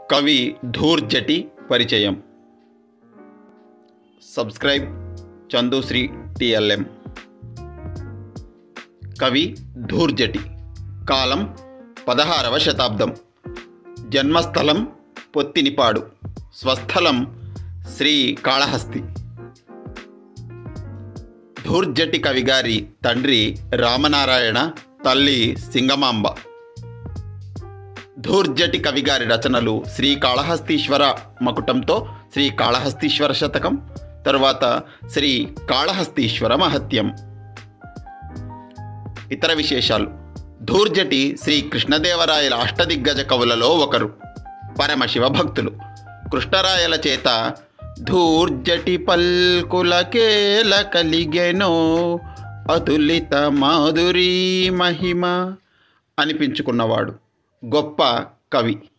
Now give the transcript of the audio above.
కవి ధూర్జటి పరిచయం subscribe చందుశ్రీ TLM కవి ధూర్జటి కాలం పదహారవ శతాబ్దం జన్మస్థలం పొత్తినిపాడు స్వస్థలం శ్రీ కాళహస్తి ధూర్జటి కవిగారి తండ్రి రామనారాయణ తల్లి సింగమాంబ ధూర్జటి కవిగారి రచనలు శ్రీ కాళహస్తీశ్వర మకుటంతో శ్రీ కాళహస్తీశ్వర శతకం తరువాత శ్రీ కాళహస్తీశ్వర మహత్యం ఇతర విశేషాలు ధూర్జటి శ్రీ కృష్ణదేవరాయల అష్టదిగ్గజ కవులలో ఒకరు పరమశివ భక్తులు కృష్ణరాయల చేత ధూర్జటి పల్కులకేల కలిగెనో అతులిత మాధురీ మహిమ అనిపించుకున్నవాడు గొప్ప కవి